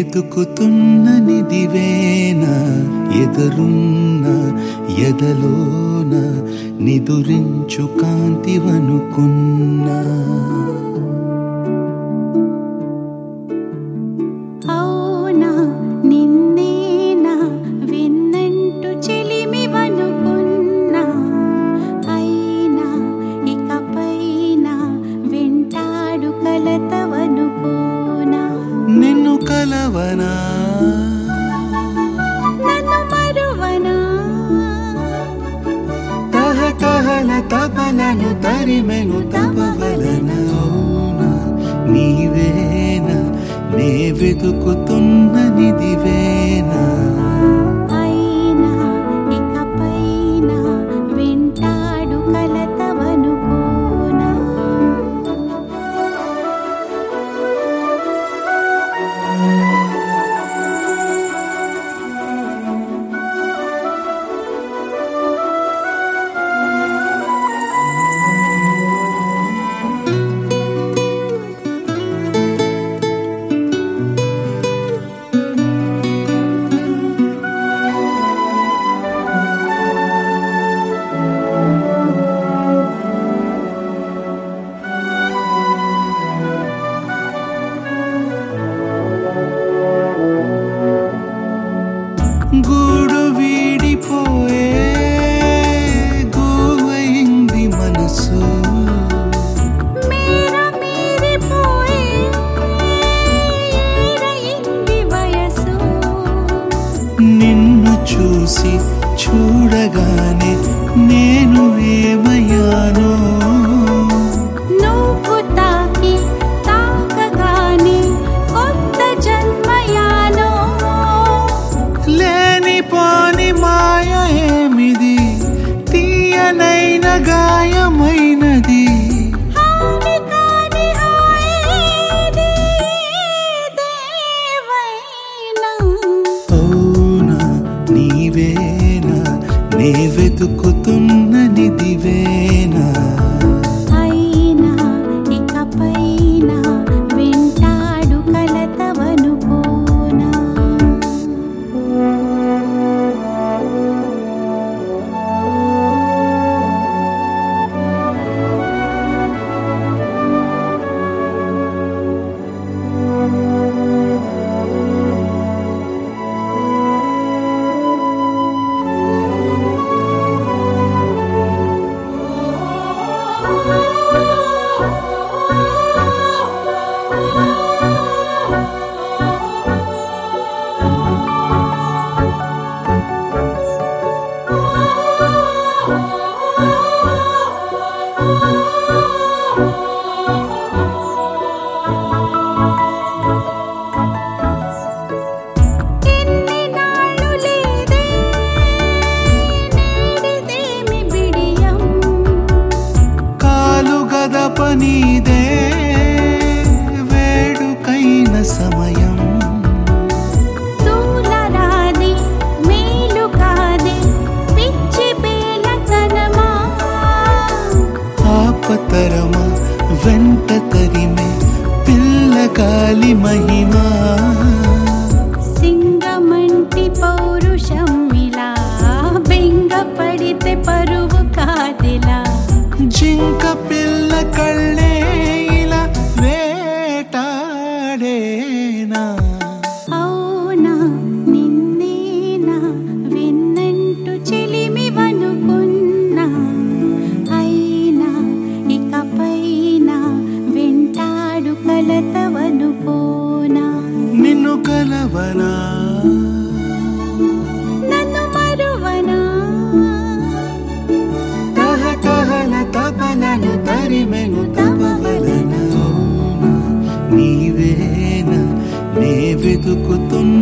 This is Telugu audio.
వెతుకుతున్న నిదివేన ఎదురున్న ఎదలోన నిదురించు కాంతివనుకున్నా అవునా నిన్నేనా విన్నంటు చెలిమివనుకున్నా అయినా ఇకపైన వింటాడు కలతవనుకోనా నిన్ను కలవనా నన్ను మరువనా తహతహల తపలను తరిమెను తపవలన అవునా నీవేనా నే వెతుకుతున్న నిదివేనా అయినా ఇకపైన వింటాడు కలతవనుకోనా గూడు వీడిపోయే గోవైంది మనసు మేర మీరిపోయే ఏరయింది వయసు నిన్ను చూసి చూడగానే నేను ఏమయ్యానో నువ్వు తాకి తాకగానే కొత్త జన్మయానో లేనిపోని మాయ ఏమిది తీయనైన గాయమైనది హాని కాని హాయేది దేవైనా అవునా నీవేనా నే వెతుకుతున్న నిదివేనా అయినా ఇకపైన వింటాడు కలతవనుకోనా ఎన్ని నాళ్ళు లేదే నేడిదేమి బిడియం కాలు గదప నీదే వేడుకైన సమయం తూలరాది మేలు కాదే పిచ్చి బేలతనమా ఆపతరమా వెంట తరిమే పిల్లగాలి మహిమా సింగమంటి పౌరుషం ఇలా బెంగ పడితే పరువు కాదిలా జింక పిల్ల కళ్ళే ఇలా వేటాడేనా అవునా నిన్నేనా విన్నంటు చెలిమివనుకున్నా అయినా ఇకపైన వింటాడు కలతవనుకోనా నిన్ను కలవనా నన్ను మరువనా తహతహల తపలను తరిమెను తపవలన అవునా నీవేనా నే వెతుకుతున్న